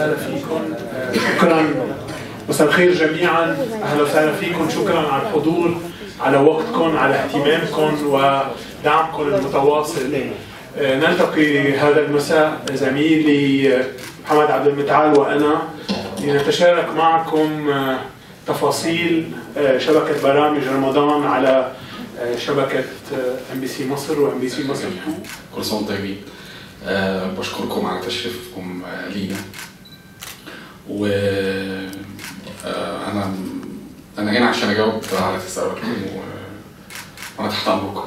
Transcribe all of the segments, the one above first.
وسهلا فيكم آه، شكرا مساء الخير جميعا اهلا وسهلا فيكم شكرا على الحضور على وقتكم على اهتمامكم ودعمكم المتواصل آه، نلتقي هذا المساء زميلي آه، محمد عبد المتعال وانا لنتشارك معكم آه، تفاصيل آه، شبكه برامج رمضان على آه، شبكه ام بي سي مصر وام بي سي مصر 2 كل سنه وانتم طيبين أه بشكركم على تشريفكم آه، لينا و آه، انا انا هنا عشان اجاوب على تساؤلاتكم و- وانا تحت امركم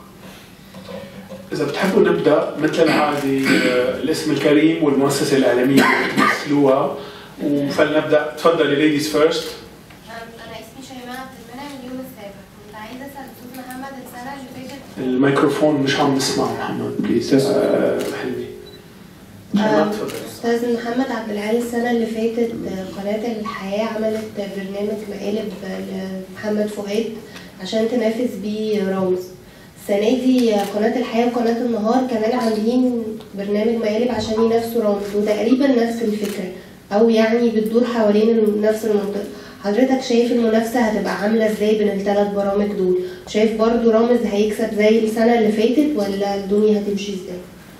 إذا بتحبوا نبدأ مثل العادة آه، الاسم الكريم والمؤسسة الإعلامية اللي بتمثلوها وفلنبدأ تفضلي ليديز فيرست انا اسمي شيماء عبد المنعم اليوم السابع كنت عايزه اسال استاذ محمد السنه اللي فاتت الميكروفون مش عم نسمع محمد بليز آه، حلمي شيماء تفضلي استاذ محمد عبد العال السنه اللي فاتت قناه الحياه عملت برنامج مقالب لمحمد فؤاد عشان تنافس بيه رامز السنه دي قناه الحياه وقناه النهار كمان عاملين برنامج مقالب عشان ينافسوا رامز وتقريبا نفس الفكره او يعني بتدور حوالين نفس المنطقه حضرتك شايف المنافسه هتبقى عامله ازاي بين الثلاث برامج دول شايف برضو رامز هيكسب زي السنه اللي فاتت ولا الدنيا هتمشي ازاي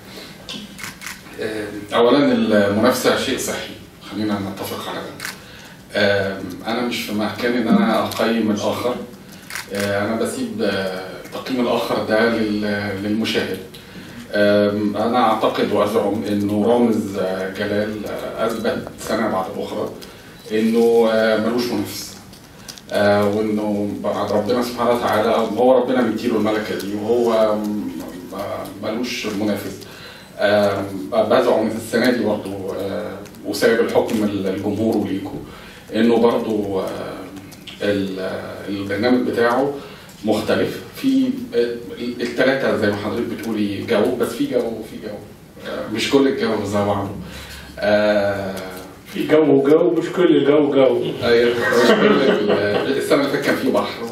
آه، اولا المنافسه شيء صحي خلينا نتفق على ده آه، انا مش في مكاني ان انا اقيم الاخر آه، انا بسيب آه، تقييم الاخر ده لل- للمشاهد آم، انا اعتقد وازعم انه رامز آه، جلال آه، اثبت سنه بعد الاخرى انه آه، ملوش منافس آه، وانه بعد ربنا سبحانه وتعالى هو ربنا مديله الملكه دي وهو م- م- ملوش منافس آه، بزعم السنه دي برضو آه، وسايب الحكم الجمهور وليكوا انه برضو آه، ال- البرنامج بتاعه مختلف في الثلاثه زي ما حضرتك بتقولي جو بس في جو وفي جو آه، مش كل الجو زي بعضه آه، في جو وجو مش كل الجو جو ايوه مش كل ال- السنه اللي فاتت كان في بحر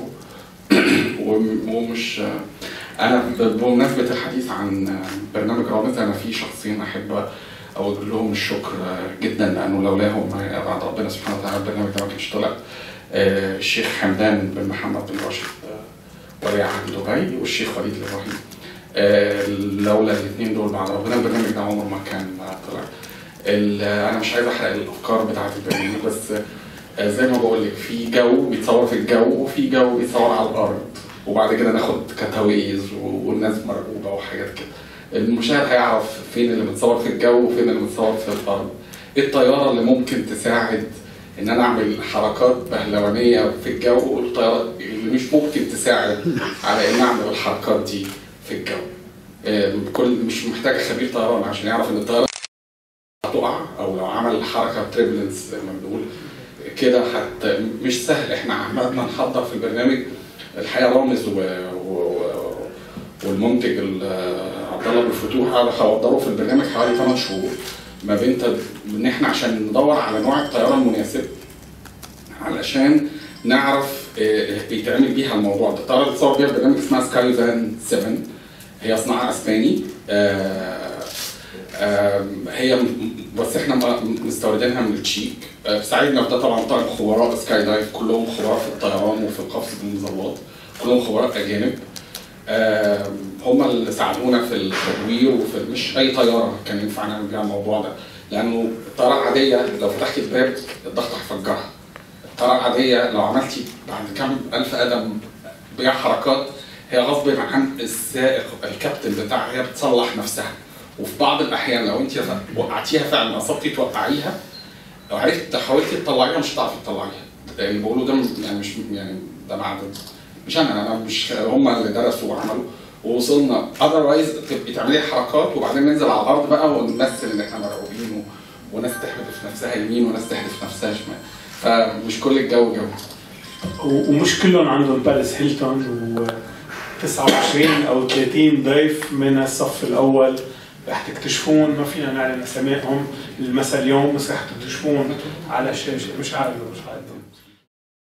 وم- ومش انا بمناسبه الحديث عن برنامج رامز انا في شخصين احب اوجه لهم الشكر جدا لانه لولاهم بعد ربنا سبحانه وتعالى البرنامج ده ما كانش طلع آه، الشيخ حمدان بن محمد بن راشد آه، ولي عهد دبي والشيخ وليد الابراهيم آه، لولا الاثنين دول بعد ربنا البرنامج ده عمره ما كان طلع ال- انا مش عايز احرق الافكار بتاعت البرنامج بس آه، زي ما بقول لك في جو بيتصور في الجو وفي جو بيتصور على الارض وبعد كده ناخد كتاويز و- والناس مرغوبه وحاجات كده المشاهد هيعرف فين اللي متصور في الجو وفين اللي متصور في الارض ايه الطياره اللي ممكن تساعد ان انا اعمل حركات بهلوانيه في الجو والطياره اللي مش ممكن تساعد على ان اعمل الحركات دي في الجو آه، كل مش محتاج خبير طيران عشان يعرف ان الطياره هتقع او لو عمل حركه تريبلنس زي ما بنقول كده حت مش سهل احنا عملنا نحضر في البرنامج الحقيقه رامز و... و... والمنتج ال- عبد الله بن فتوح قعدوا حضروا في البرنامج حوالي 8 شهور ما بين تد- ان احنا عشان ندور على نوع الطياره المناسب علشان نعرف آه، بيتعمل بيها الموضوع ده الطياره اللي اتصور بيها البرنامج اسمها سكاي فان 7 هي صناعه اسباني آه، آم، هي م- بس احنا م- مستوردينها من التشيك آه، ساعدنا في ده طبعا طبعا خبراء سكاي دايف كلهم خبراء في الطيران وفي القفز بالمظلات كلهم خبراء اجانب آم، هم اللي ساعدونا في التدوير وفي مش اي طياره كان ينفع نعمل بيها الموضوع ده لانه الطياره العاديه لو فتحت الباب الضغط هيفجرها الطياره العاديه لو عملتي بعد كام الف قدم بيها حركات هي غصب عن السائق الكابتن بتاعها هي بتصلح نفسها وفي بعض الاحيان لو انت وقعتيها فعلا اصبتي توقعيها لو عرفت حاولتي تطلعيها مش هتعرفي تطلعيها اللي بقوله ده يعني مش يعني ده معدن مش انا انا مش هم اللي درسوا وعملوا ووصلنا اذروايز تبقي تعملي حركات وبعدين ننزل على الارض بقى ونمثل ان احنا مرعوبين و... وناس تحدف نفسها يمين وناس تحدف نفسها شمال فمش كل الجو جو و- ومش كلهم عندهم باريس هيلتون و 29 او 30 ضيف من الصف الاول رح تكتشفون ما فينا نعلن اسمائهم المسا اليوم بس رح تكتشفون على شاشه مش عارف مش